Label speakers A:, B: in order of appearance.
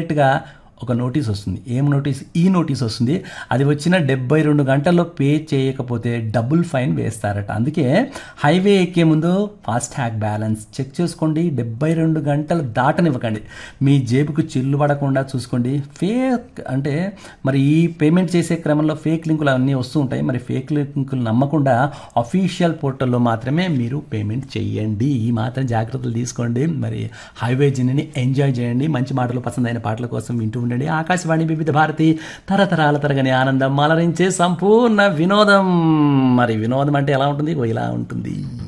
A: ఇమ్మీడియట్గా ఒక నోటీస్ వస్తుంది ఏం నోటీస్ ఈ నోటీస్ వస్తుంది అది వచ్చిన డెబ్బై రెండు గంటల్లో పే చేయకపోతే డబుల్ ఫైన్ వేస్తారట అందుకే హైవే ఎక్కే ముందు ఫాస్ట్ ట్యాగ్ బ్యాలెన్స్ చెక్ చేసుకోండి డెబ్బై రెండు గంటలు దాటనివ్వకండి మీ జేబుకు చిల్లు పడకుండా చూసుకోండి ఫేక్ అంటే మరి ఈ పేమెంట్ చేసే క్రమంలో ఫేక్ లింకులు అన్నీ వస్తూ ఉంటాయి మరి ఫేక్ లింకులు నమ్మకుండా అఫీషియల్ పోర్టల్లో మాత్రమే మీరు పేమెంట్ చేయండి ఈ మాత్రం జాగ్రత్తలు తీసుకోండి మరి హైవే జర్నీని ఎంజాయ్ చేయండి మంచి మాటలు పసందైన పాటల కోసం వింటూ ఉండండి ఆకాశవాణి వివిధ భారతి తరతరాల తరగని ఆనందం మలరించే సంపూర్ణ వినోదం మరి వినోదం అంటే ఎలా ఉంటుంది ఓ ఇలా ఉంటుంది